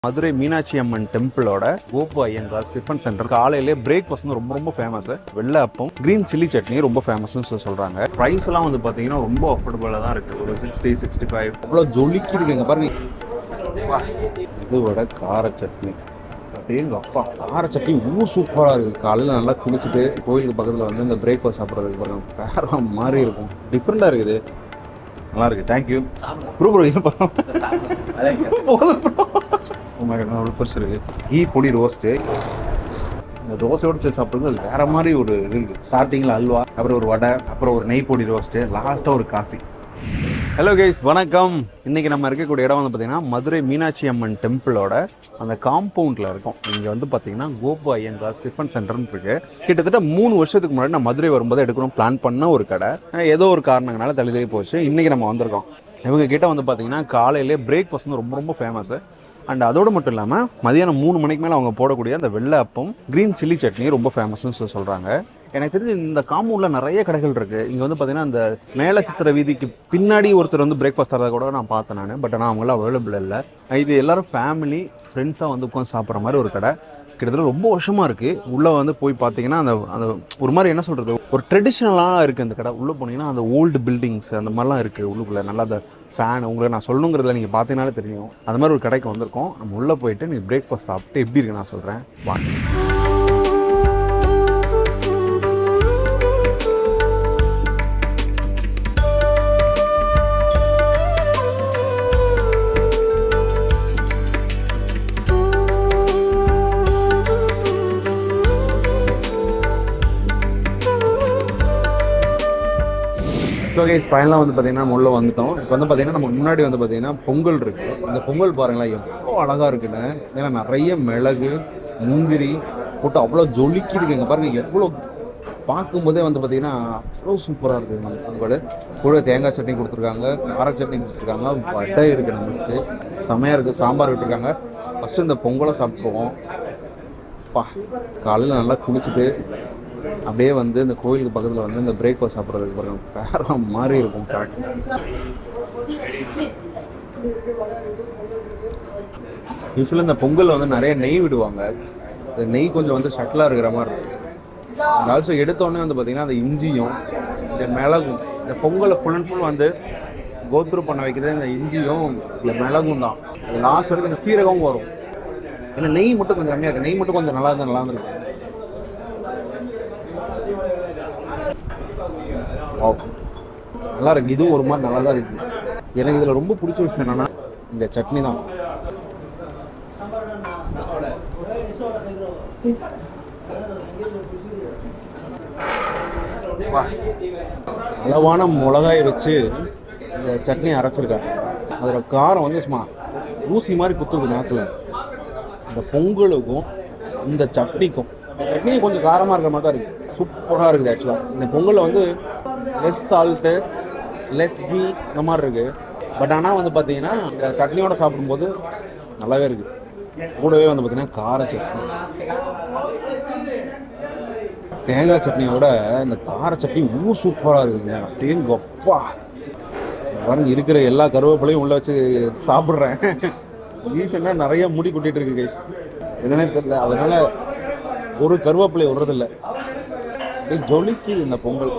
மதுரை மீனாட்சி அம்மன் டெம்பிளோட Gopu Iyengar tiffin centre காலையிலே breakfast வந்து ரொம்ப ரொம்ப ஃபேமஸ் வெள்ளை அப்பம் கிரீன் சில்லி சட்னி ரொம்ப ஃபேமஸ்னு சொல்லி சொல்றாங்க ப்ரைஸ் எல்லாம் வந்து பார்த்தீங்கன்னா ரொம்ப அஃபோர்டபுளாக தான் இருக்கு ஒரு சிக்ஸ்டி சிக்ஸ்டி ஃபைவ் அவ்வளோ ஜொலிக்குதுங்க பாருங்க அப்பா, இதோட கார சட்னி அப்படிங்க அப்பா கார சட்னி ஊர் சூப்பராக இருக்குது காலையில் நல்லா குளிச்சுட்டு கோயிலுக்கு பக்கத்தில் வந்து இந்த பிரேக்ஃபாஸ்ட் சாப்பிட்றதுக்கு பாருங்க வேற மாதிரி இருக்கும் டிஃப்ரெண்ட்டாக இருக்குது நல்லா இருக்கு தேங்க்யூ ப்ரூ ப்ரோ இது போதும் ப்ரோ அவ்வளோ பெருசு இருக்கு ஈ பொடி ரோஸ்ட்டு இந்த தோசையோடு சேர்த்து சாப்பிட்றது அது வேற மாதிரி ஒரு இது இருக்கு ஸ்டார்டிங்கில் அல்வா அப்புறம் ஒரு வடை அப்புறம் ஒரு நெய் பொடி ரோஸ்ட்டு லாஸ்ட்டாக ஒரு காஃபி ஹலோ கைஸ் வணக்கம் இன்னைக்கு நம்ம இருக்கக்கூடிய இடம் வந்து பார்த்தீங்கன்னா மதுரை மீனாட்சி அம்மன் டெம்பிளோட அந்த காம்பவுண்டில் இருக்கும் இங்கே வந்து பார்த்தீங்கன்னா கோபு ஐயங்கார் டிஃபன் சென்டர்னு இருக்கு கிட்டத்தட்ட மூணு வருஷத்துக்கு முன்னாடி நான் மதுரை வரும்போது எடுக்கணும் பிளான் பண்ண ஒரு கடை அஹ் ஏதோ ஒரு காரணங்களால தள்ளி தள்ளி போச்சு இன்னைக்கு நம்ம வந்திருக்கோம் இவங்க கிட்ட வந்து பார்த்தீங்கன்னா காலையிலே பிரேக்ஃபாஸ்ட் வந்து ரொம்ப ரொம்ப ஃபேமஸ் அண்ட் அதோடு மட்டும் இல்லாமல் மதியானம் மூணு மணிக்கு மேலே அவங்க போடக்கூடிய அந்த வெள்ளை அப்பம் க்ரீன் சில்லி சட்னி ரொம்ப ஃபேமஸ்னு சொல்லி சொல்கிறாங்க எனக்கு தெரிஞ்சு இந்த காம்பவுண்டில் நிறைய கடைகள் இருக்குது இங்கே வந்து பார்த்தீங்கன்னா இந்த மேல சித்திர வீதிக்கு பின்னாடி ஒருத்தர் வந்து பிரேக்ஃபாஸ்ட் தரதை கூட நான் பார்த்தேன் நான் பட் ஆனால் அவங்களாம் அவைலபிள் இல்லை இது எல்லாரும் ஃபேமிலி ஃப்ரெண்ட்ஸாக வந்து உட்காந்து சாப்பிட்ற மாதிரி ஒரு கடை கிட்டத்தட்ட ரொம்ப வருஷமாக இருக்குது உள்ளே வந்து போய் பார்த்தீங்கன்னா அந்த அந்த ஒரு மாதிரி என்ன சொல்கிறது ஒரு ட்ரெடிஷ்னலாக இருக்குது அந்த கடை உள்ளே போனீங்கன்னா அந்த ஓல்டு பில்டிங்ஸ் அந்த மாதிரிலாம் இருக்குது உள்ளுக்குள்ளே நல்லா அந்த ஃபேன் உங்களுக்கு நான் சொல்லணுங்கிறதுல நீங்கள் பார்த்தீங்கனாலே தெரியும் அந்த மாதிரி ஒரு கடைக்கு வந்திருக்கோம் நம்ம உள்ளே போயிட்டு நீங்கள் பிரேக்ஃபாஸ்ட் சாப்பிட்டு எப்படி இருக்கு நான் சொல்கிறேன் வாங்க ஸோ கைஸ் ஃபைனலாக வந்து பார்த்தீங்கன்னா நம்ம உள்ளே வந்துட்டோம் இப்போ வந்து பார்த்தீங்கன்னா நம்ம முன்னாடி வந்து பார்த்தீங்கன்னா பொங்கல் இருக்கு இந்த பொங்கல் பாருங்களேன் எவ்வளோ அழகாக இருக்குன்னு ஏன்னா நிறைய மிளகு முந்திரி போட்டு அவ்வளோ ஜொலிக்குதுங்க இங்கே பாருங்க எவ்வளோ பார்க்கும்போதே வந்து பார்த்தீங்கன்னா அவ்வளோ சூப்பராக இருக்குது நம்ம பொங்கல் கூட தேங்காய் சட்னி கொடுத்துருக்காங்க கார சட்னி கொடுத்துருக்காங்க வடை இருக்குது நம்மளுக்கு செமையாக இருக்குது சாம்பார் விட்டுருக்காங்க ஃபஸ்ட்டு இந்த பொங்கலை சாப்பிட்ருவோம் பா காலையில் நல்லா குளிச்சுட்டு அப்படியே வந்து இந்த கோயிலுக்கு பக்கத்தில் வந்து இந்த பிரேக்ஃபாஸ்ட் சாப்பிட்றதுக்கு பாருங்க வேற மாதிரி இருக்கும் கரெக்ட் யூஸ்வலாக இந்த பொங்கலில் வந்து நிறைய நெய் விடுவாங்க இந்த நெய் கொஞ்சம் வந்து ஷட்டிலாக இருக்கிற மாதிரி இருக்கும் ஆல்சோ எடுத்தோடனே வந்து பார்த்தீங்கன்னா அந்த இஞ்சியும் இந்த மிளகும் இந்த பொங்கலை ஃபுல் அண்ட் ஃபுல் வந்து கோத்ரூ பண்ண வைக்கிறது இந்த இஞ்சியும் இந்த மிளகும் தான் லாஸ்ட் வரைக்கும் இந்த சீரகமும் வரும் ஏன்னா நெய் மட்டும் கொஞ்சம் கம்மியாக இருக்கு நெய் மட்டும் கொஞ்சம் நல்லா இருந்தால் நல்லா இருந்திருக்கும் Wow. நல்லா இருக்கு இதுவும் ஒரு மாதிரி நல்லா தான் இருக்கு எனக்கு இதில் ரொம்ப பிடிச்ச விஷயம் என்னன்னா இந்த சட்னி தான் வா. அளவான மிளகாய் வச்சு இந்த சட்னி அரைச்சிருக்காங்க அதோட காரம் வந்து சும்மா ஊசி மாதிரி குத்துது நாக்கில் இந்த பொங்கலுக்கும் இந்த சட்னிக்கும் இந்த சட்னி கொஞ்சம் காரமாக இருக்கிற மாதிரி தான் இருக்குது சூப்பராக இருக்குது ஆக்சுவலாக இந்த பொங்கலில் வந்து லெஸ் சால்ட்டு லெஸ் கீ இந்த மாதிரி இருக்குது பட் ஆனால் வந்து பார்த்தீங்கன்னா இந்த சட்னியோட சாப்பிடும்போது நல்லாவே இருக்குது கூடவே வந்து பார்த்தீங்கன்னா கார சட்னி தேங்காய் சட்னியோட இந்த கார சட்னி ஊர் சூப்பராக இருக்குதுங்க தேங்கப்பா பாருங்க இருக்கிற எல்லா கருவேப்பிலையும் உள்ள வச்சு சாப்பிட்றேன் ஈசன்னா நிறைய முடி கொட்டிட்டு இருக்கு கைஸ் என்னன்னே தெரியல அதனால ஒரு கருவேப்பிலை விடுறதில்ல அப்படியே ஜொலிக்கு இந்த பொங்கல்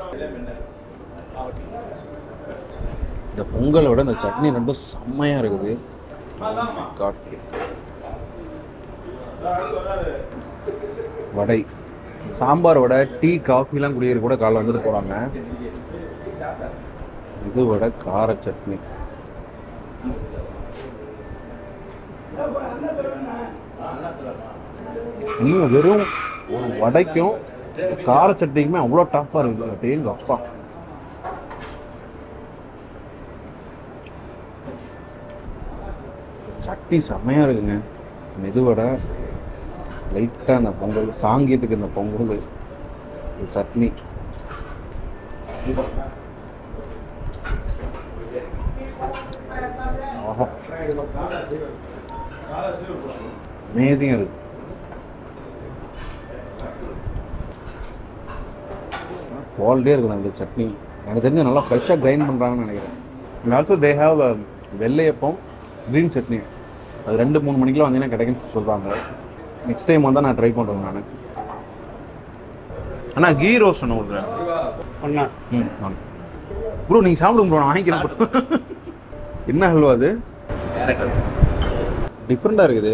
இந்த பொங்கலை விட இந்த சட்னி ரெண்டும் செம்மையா இருக்குது Oh my God. Vada sambar vada tea காஃபிலாம் குடிக்கிற கூட காலைல வந்துட்டு போறாங்க இது வடை கார சட்னி இன்னும் வெறும் ஒரு வடைக்கும் கார சட்னிக்குமே அவ்வளோ டாப்பாக இருக்குது அப்படிங்க அப்பா சட்னி செம்மையாக இருக்குங்க மெதுவடை லைட்டாக அந்த பொங்கல் சாங்கியத்துக்கு இந்த பொங்கல் இந்த சட்னி ஆஹா அமேசிங்காக இருக்கு குவாலிட்டியாக இருக்குது அந்த சட்னி எனக்கு தெரிஞ்சு நல்லா ஃப்ரெஷ்ஷாக கிரைண்ட் பண்ணுறாங்கன்னு நினைக்கிறேன் and also they have vellayappam green chutney அது ரெண்டு மூணு மணிக்கெலாம் வந்தீங்கன்னா கிடைக்குன்னு சொல்கிறாங்க நெக்ஸ்ட் டைம் வந்தால் நான் ட்ரை பண்ணுறேன் நான் அண்ணா கீ ரோஸ்ட் ஒன்று கொடுக்குறேன் ஒன்றா ம் ப்ரோ நீங்கள் சாப்பிடுங்க ப்ரோ நான் வாங்கிக்கிறேன் bro. என்ன ஹல்வா அது டிஃப்ரெண்ட்டாக இருக்குது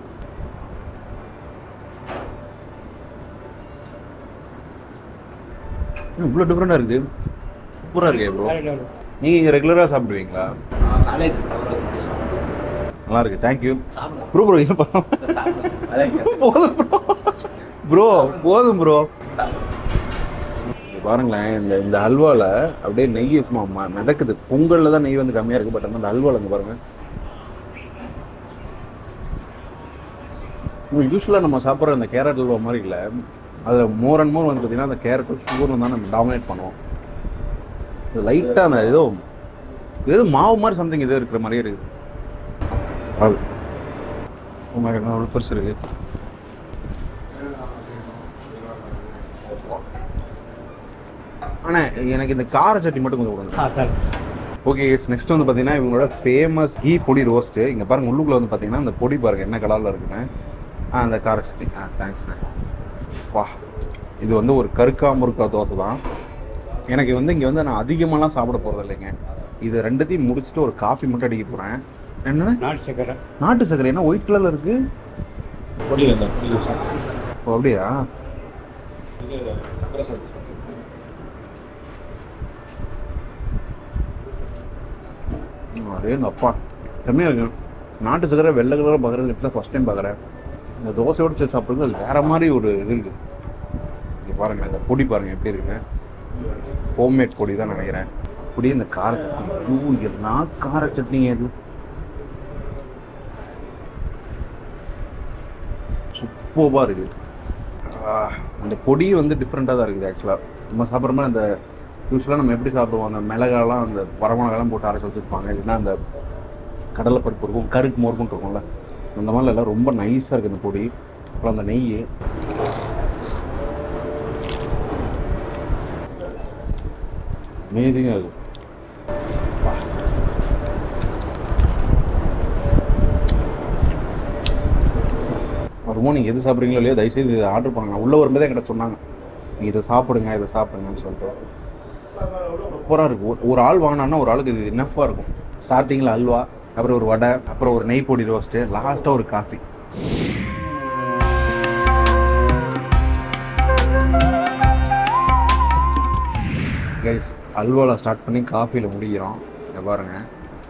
இவ்வளோ டிஃப்ரெண்ட்டாக இருக்குது சூப்பராக இருக்கே ப்ரோ நீங்கள் ரெகுலராக சாப்பிடுவீங்களா காலேஜ் நல்லா இருக்கு தேங்க்யூ ப்ரோ ப்ரோ இது போதும் ப்ரோ ப்ரோ போதும் ப்ரோ பாருங்களேன் இந்த இந்த ஹல்வாவில் அப்படியே நெய் சும்மா ம- மிதக்குது பொங்கலில் தான் நெய் வந்து கம்மியாக இருக்குது பட் ஆனால் அந்த ஹல்வாவில் இங்கே பாருங்க யூஸ்வலாக நம்ம சாப்பிட்ற அந்த கேரட் ஹல்வா மாதிரி இல்லை அதில் மோர் அண்ட் மோர் வந்து பார்த்தீங்கன்னா அந்த கேரட் சுகரும் தான் நம்ம டாமினேட் பண்ணுவோம் இது லைட்டாக அந்த ஏதோ ஏதோ மாவு மாதிரி சம்திங் ஏதோ இருக்கிற மாதிரியே இருக்குது அது அவ்வளோ பெருசு இருக்கு ஆனால் எனக்கு இந்த கார சட்னி மட்டும் கொஞ்சம் கொடுங்க ஆ சார் ஓகே நெக்ஸ்ட் வந்து பார்த்தீங்கன்னா இவங்களோட ஃபேமஸ் கீ பொடி ரோஸ்ட்டு இங்கே பாருங்க உள்ளுக்குள்ள வந்து பார்த்தீங்கன்னா அந்த பொடி பாருங்க என்ன கலரில் இருக்குன்னு ஆ அந்த கார சட்னி ஆ தேங்க்ஸ்ண்ணே வா இது வந்து ஒரு கருக்கா முறுக்கா தோசை தான் எனக்கு வந்து இங்கே வந்து நான் அதிகமாலாம் சாப்பிட போகிறது இல்லைங்க இது ரெண்டுத்தையும் முடிச்சுட்டு ஒரு காஃபி மட்டும் அடிக்க போகிறேன் என்ன நாட்டு சக்கரை நாட்டு சர்க்கரை என்ன ஒயிட் கலரில் இருக்கு ஓ அப்படியா ம், அதே எங்கள் அப்பா செம்மையாக இருக்கு நாட்டு சர்க்கரை வெள்ளை கலராக பார்க்குறது இப்போ தான் ஃபஸ்ட் டைம் பார்க்குறேன் இந்த தோசையோடு சேர்த்து சாப்பிட்றது அது வேற மாதிரி ஒரு இது இருக்குது இங்கே பாருங்க இந்த பொடி பாருங்க எப்படி இருக்குங்க ஹோம்மேட் பொடி தான் நினைக்கிறேன் பொடி இந்த கார சட்னி ஐயோ, என்ன கார சட்னிங்க இது சூப்பராக இருக்குது ஆஹ், அந்த பொடி வந்து டிஃப்ரெண்ட்டாக தான் இருக்குது ஆக்சுவலாக நம்ம சாப்பிட்ற மாதிரி அந்த யூஸ்வலாக நம்ம எப்படி சாப்பிடுவோம் அந்த மிளகாலாம் அந்த வரமிளகாலாம் போட்டு அரைச்சி வச்சுருப்பாங்க இல்லைன்னா அந்த கடலைப்பருப்பு இருக்கும் கருக்கு மோர்க்கும் இருக்கும்ல அந்த மாதிரிலாம் எல்லாம் ரொம்ப நைஸாக இருக்குது இந்த பொடி அப்புறம் அந்த நெய் அமேசிங்காக இருக்கும் வருமோ நீங்கள் எது சாப்பிட்றீங்களோ இல்லையோ தயவுசெய்து இதை ஆர்டர் பண்ணுங்க நான் உள்ளே வரும்போதே என்கிட்ட சொன்னாங்க நீங்கள் இதை சாப்பிடுங்க இதை சாப்பிடுங்கன்னு சொல்லிட்டு சூப்பராக இருக்கும் ஒரு- ஒரு ஆள் வாங்கினான்னா ஒரு ஆளுக்கு இது என்னஃபாக இருக்கும் ஸ்டார்டிங்கில் அல்வா அப்புறம் ஒரு வடை அப்புறம் ஒரு நெய் பொடி ரோஸ்ட்டு லாஸ்ட்டாக ஒரு காஃபி கைஸ் அல்வாவில் ஸ்டார்ட் பண்ணி காஃபியில் முடிக்கிறோம் இங்க பாருங்கள்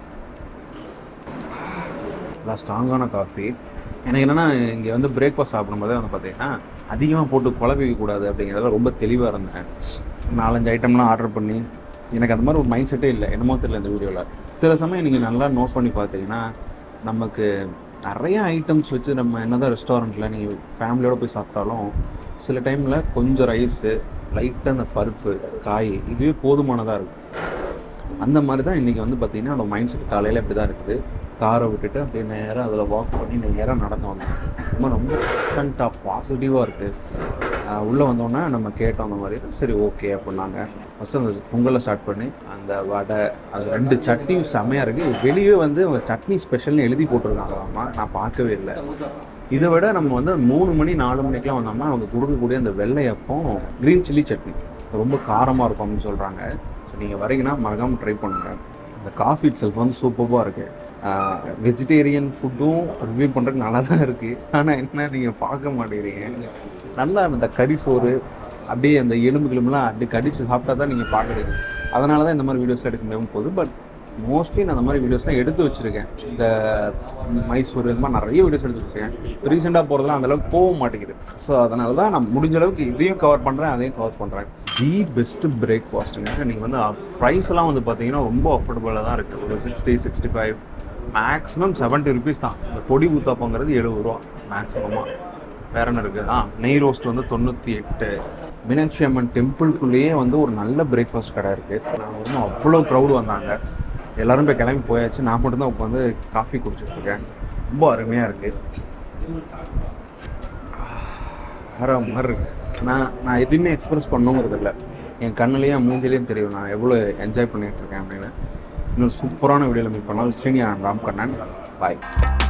நல்லா ஸ்ட்ராங்கான காஃபி எனக்கு என்னென்னா இங்கே வந்து பிரேக்ஃபாஸ்ட் சாப்பிடும்போதே வந்து பார்த்தீங்கன்னா அதிகமாக போட்டு குழப்பிக்க கூடாது அப்படிங்கிறதுல ரொம்ப தெளிவாக இருந்தேன் நாலஞ்சு ஐட்டம்லாம் ஆர்டர் பண்ணி எனக்கு அந்த மாதிரி ஒரு மைண்ட் செட்டே இல்லை என்னமோ தெரியல இந்த வீடியோவில் சில சமயம் நீங்கள் நல்லா நோட் பண்ணி பார்த்தீங்கன்னா நமக்கு நிறைய ஐட்டம்ஸ் வச்சு நம்ம என்னதான் ரெஸ்டாரண்ட்டில் நீங்கள் ஃபேமிலியோடு போய் சாப்பிட்டாலும் சில டைமில் கொஞ்சம் ரைஸு லைட்டாக அந்த பருப்பு காய் இதுவே போதுமானதாக இருக்கும் அந்த மாதிரி தான் இன்றைக்கி வந்து பார்த்தீங்கன்னா என்னோட மைண்ட் செட் காலையில் இப்படி தான் இருக்குது காரை விட்டுட்டு அப்படியே நேராக அதில் வாக் பண்ணி நேராக நடந்து வந்தோம் ரொம்ப ரொம்ப ப்ளசண்ட்டாக பாசிட்டிவாக இருக்குது உள்ளே வந்தோன்னே நம்ம கேட்டோம் அந்த மாதிரி சரி ஓகே அப்படின்னாங்க ஃபஸ்ட்டு அந்த பொங்கலை ஸ்டார்ட் பண்ணி அந்த வடை அது ரெண்டு சட்னியும் செம்மையாக இருக்குது வெளியே வந்து அவங்க சட்னி ஸ்பெஷல்னு எழுதி போட்டிருக்காங்களாமா நான் பார்க்கவே இல்லை இதை விட நம்ம வந்து மூணு மணி நாலு மணிக்கெலாம் வந்தோம்னா அவங்க கொடுக்கக்கூடிய அந்த வெள்ளையப்பம் க்ரீன் சில்லி சட்னி ரொம்ப காரமாக இருக்கும் அப்படின்னு சொல்கிறாங்க ஸோ நீங்கள் வரீங்கன்னா மறக்காமல் ட்ரை பண்ணுங்கள் அந்த காஃபி இட் செல்ஃப் வந்து சூப்பராக இருக்குது வெஜிடேரியன் ஃபுட்டும் ரிவ்யூ பண்ணுறதுக்கு நல்லா தான் இருக்குது ஆனால் என்ன நீங்கள் பார்க்க மாட்டேங்கிறீங்க நல்லா அந்த கறி சோறு அப்படியே அந்த எலும்பு கிளம்புலாம் அப்படியே கடிச்சு சாப்பிட்டா தான் நீங்கள் பார்க்குறீங்க அதனால தான் இந்த மாதிரி வீடியோஸ்லாம் எடுக்க முடியாமல் போகுது பட் மோஸ்ட்லி நான் அந்த மாதிரி வீடியோஸ்லாம் எடுத்து வச்சுருக்கேன் இந்த மைசூர் இது மாதிரி நிறைய வீடியோஸ் எடுத்து வச்சுருக்கேன் ரீசெண்டாக போகிறதுலாம் அந்தளவுக்கு போக மாட்டேங்குது ஸோ அதனால தான் நான் முடிஞ்ச அளவுக்கு இதையும் கவர் பண்ணுறேன் அதையும் கவர் பண்ணுறேன் தி பெஸ்ட்டு பிரேக்ஃபாஸ்ட்டுங்க நீங்கள் வந்து ப்ரைஸ்லாம் வந்து பார்த்தீங்கன்னா ரொம்ப அஃபோர்டபுளாக தான் இருக்குது ஒரு sixty sixty five maximum seventy rupees தான் இந்த பொடி ஊத்தாப்பங்கிறது எழுபது ரூபா மேக்ஸிமமாக வேற என்ன இருக்குது ஆ நெய் ரோஸ்ட் வந்து தொண்ணூற்றி எட்டு மீனாட்சி அம்மன் டெம்பிள்குள்ளேயே வந்து ஒரு நல்ல பிரேக்ஃபாஸ்ட் கடை இருக்குது நான் வந்து அவ்வளோ க்ரௌடு வந்தாங்க எல்லாரும் போய் கிளம்பி போயாச்சு நான் மட்டும்தான் உட்காந்து காஃபி குடிச்சிட்டு இருக்கேன் ரொம்ப அருமையாக இருக்குது வேற மாதிரி இருக்கு நான் நான் எதுவுமே எக்ஸ்பிரஸ் பண்ணுங்கிறது இல்லை என் கண்ணுலேயும் மூஞ்சிலையும் தெரியும் நான் எவ்வளோ என்ஜாய் பண்ணிட்டு இருக்கேன் அப்படின்னு இன்னொரு சூப்பரான வீடியோவில் மீட் பண்ணலாம் ஸ்ரீனியா ராம் கண்ணன் பாய்